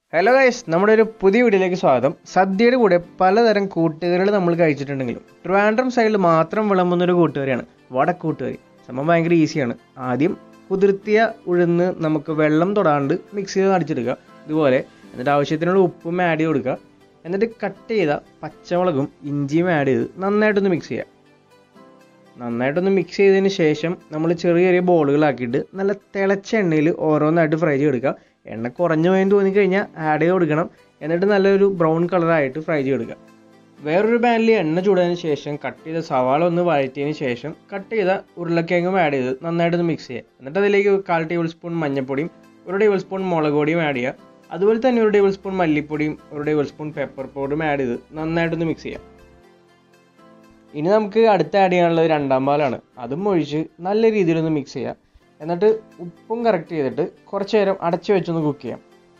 hello guys നമ്മുടെ ഒരു പുതിയ വീഡിയോയിലേക്ക് സ്വാഗതം സദ്യയുടെ കൂടെ പലതരം കൂട്ടുകറികൾ നമ്മൾ കഴിച്ചിട്ടുണ്ടെങ്കിലും ട്രിവാൻഡ്രം സൈഡിൽ മാത്രം വിളമ്പുന്ന ഒരു കൂട്ടുകറിയാണ് വടക്കൂട്ടുകറി സംഭവം ഭയങ്കര ഈസിയാണ് ആദ്യം കുതിർത്തിയ ഉഴുന്ന് നമുക്ക് വെള്ളം തൊടാണ്ട് മിക്സ് ചെയ്ത് അടിച്ചെടുക്കുക ഇതുപോലെ എന്നിട്ട് ആവശ്യത്തിനുള്ള ഉപ്പും ആഡ് ചെയ്ത് കൊടുക്കുക എന്നിട്ട് കട്ട് ചെയ്ത പച്ചമുളകും ഇഞ്ചിയും ആഡ് ചെയ്ത് നന്നായിട്ടൊന്ന് മിക്സ് ചെയ്യുക നന്നായിട്ടൊന്ന് മിക്സ് ചെയ്തതിന് ശേഷം നമ്മൾ ചെറിയ ചെറിയ ബോളുകളാക്കിയിട്ട് നല്ല തിളച്ച എണ്ണയിൽ ഓരോന്നായിട്ട് ഫ്രൈ ചെയ്തെടുക്കുക എണ്ണ കുറഞ്ഞു പോയെന്ന് തോന്നിക്കഴിഞ്ഞാൽ ആഡ് ചെയ്ത് കൊടുക്കണം എന്നിട്ട് നല്ലൊരു ബ്രൗൺ കളറായിട്ട് ഫ്രൈ ചെയ്തെടുക്കുക വേറൊരു പാനിൽ എണ്ണ ചൂടാതിന് ശേഷം കട്ട് ചെയ്ത സവാള ഒന്ന് വഴറ്റിയതിന് ശേഷം കട്ട് ചെയ്ത ഉരുളക്കിഴങ്ങും ആഡ് ചെയ്ത് നന്നായിട്ടൊന്ന് മിക്സ് ചെയ്യുക എന്നിട്ട് അതിലേക്ക് കാൽ ടേബിൾ സ്പൂൺ മഞ്ഞൾപ്പൊടിയും ഒരു ടേബിൾ സ്പൂൺ മുളക് പൊടിയും ആഡ് ചെയ്യുക അതുപോലെ തന്നെ ഒരു ടേബിൾ സ്പൂൺ മല്ലിപ്പൊടിയും ഒരു ടേബിൾ സ്പൂൺ പെപ്പർ പൗഡറും ആഡ് ചെയ്ത് നന്നായിട്ടൊന്ന് മിക്സ് ചെയ്യാം ഇനി നമുക്ക് അടുത്ത ആഡ് ചെയ്യാനുള്ളത് രണ്ടാം പാലാണ് അതും ഒഴിച്ച് നല്ല രീതിയിലൊന്ന് മിക്സ് ചെയ്യാം എന്നിട്ട് ഉപ്പും കറക്റ്റ് ചെയ്തിട്ട് കുറച്ച് നേരം അടച്ചു വെച്ചൊന്ന് കുക്ക് ചെയ്യാം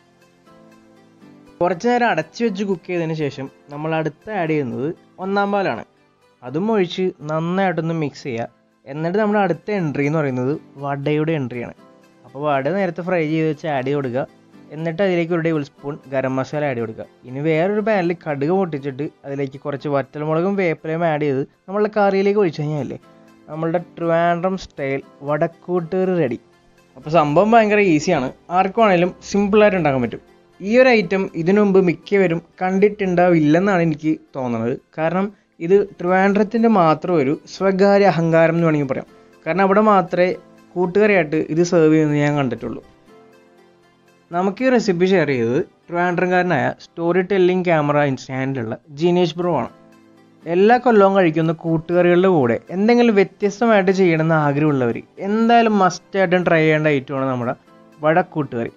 കുറച്ച് നേരം അടച്ചു വെച്ച് കുക്ക് ചെയ്തതിന് ശേഷം നമ്മൾ അടുത്ത ആഡ് ചെയ്യുന്നത് ഒന്നാം പാലാണ് അതും ഒഴിച്ച് നന്നായിട്ടൊന്ന് മിക്സ് ചെയ്യുക എന്നിട്ട് നമ്മൾ അടുത്ത എൻട്രി എന്ന് പറയുന്നത് വടയുടെ എൻട്രിയാണ് അപ്പോൾ വട നേരത്തെ ഫ്രൈ ചെയ്ത് വെച്ച് ആഡ് ചെയ്ത് കൊടുക്കുക എന്നിട്ട് അതിലേക്ക് ഒരു table spoon garam masala add ചെയ്ത് കൊടുക്കുക ഇനി വേറൊരു പാനിൽ കടുക് പൊട്ടിച്ചിട്ട് അതിലേക്ക് കുറച്ച് വറ്റൽമുളകും വേപ്പിലയും ആഡ് ചെയ്ത് നമ്മളുടെ കറിയിലേക്ക് ഒഴിച്ചു കഴിഞ്ഞാലേ നമ്മളുടെ ട്രിവാൻഡ്രം സ്റ്റൈൽ വടക്കൂട്ടേറ് റെഡി അപ്പോൾ സംഭവം ഭയങ്കര ഈസിയാണ് ആർക്കും ആണെങ്കിലും സിമ്പിളായിട്ട് ഉണ്ടാക്കാൻ പറ്റും ഈ ഒരു ഐറ്റം ഇതിനു മുമ്പ് മിക്കവരും കണ്ടിട്ടുണ്ടാവില്ലെന്നാണ് എനിക്ക് തോന്നുന്നത് കാരണം ഇത് ട്രിവാൻഡ്രത്തിൻ്റെ മാത്രം ഒരു സ്വകാര്യ അഹങ്കാരം എന്ന് വേണമെങ്കിൽ പറയാം കാരണം അവിടെ മാത്രമേ കൂട്ടുകറിയായിട്ട് ഇത് സെർവ് ചെയ്യുന്നത് ഞാൻ കണ്ടിട്ടുള്ളൂ നമുക്ക് ഈ റെസിപ്പി ഷെയർ ചെയ്തത് ട്രിവാൻഡ്രംകാരനായ സ്റ്റോറി ടെല്ലിംഗ് ക്യാമറ ഇൻസ്റ്റാൻഡിലുള്ള ജീനേഷ് ബ്രോ ആണ് എല്ലാ കൊല്ലവും കഴിക്കുന്ന കൂട്ടുകറികളുടെ കൂടെ എന്തെങ്കിലും വ്യത്യസ്തമായിട്ട് ചെയ്യണമെന്ന് ആഗ്രഹമുള്ളവർ എന്തായാലും മസ്റ്റായിട്ടും ട്രൈ ചെയ്യേണ്ട ഐറ്റമാണ് നമ്മുടെ വടക്കൂട്ടുകറി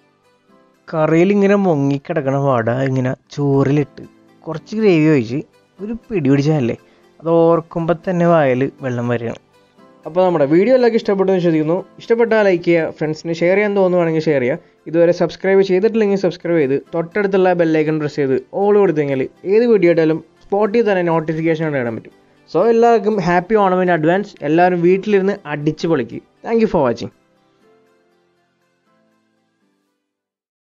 കറിയിൽ ഇങ്ങനെ മുങ്ങിക്കിടക്കണ വട ഇങ്ങനെ ചോറിലിട്ട് കുറച്ച് ഗ്രേവി ഒഴിച്ച് ഒരു പിടി പിടിച്ചാലേ അത് ഓർക്കുമ്പോൾ തന്നെ വായിൽ വെള്ളം വരികയാണ് അപ്പോൾ നമ്മുടെ വീഡിയോ എല്ലാവർക്കും ഇഷ്ടപ്പെട്ടു എന്ന് വിശ്വസിക്കുന്നു ഇഷ്ടപ്പെട്ടാൽ ലൈക്ക് ചെയ്യുക ഫ്രണ്ട്സിന് ഷെയർ ചെയ്യാൻ തോന്നുവാണെങ്കിൽ ഷെയർ ചെയ്യുക ഇതുവരെ സബ്സ്ക്രൈബ് ചെയ്തിട്ടില്ലെങ്കിൽ സബ്സ്ക്രൈബ് ചെയ്ത് തൊട്ടടുത്തുള്ള ബെല്ലൈക്കൺ പ്രസ് ചെയ്ത് ഓൾ കൊടുത്തു കഴിഞ്ഞാൽ ഏത് വീഡിയോ ഇട്ടാലും സ്പോട്ടിൽ തന്നെ നോട്ടിഫിക്കേഷൻ ഇടാൻ പറ്റും സോ എല്ലാവർക്കും ഹാപ്പി ഓണം ഇൻ അഡ്വാൻസ് എല്ലാവരും വീട്ടിലിരുന്ന് അടിച്ച് പൊളിക്കുക താങ്ക് യു ഫോർ വാച്ചിങ്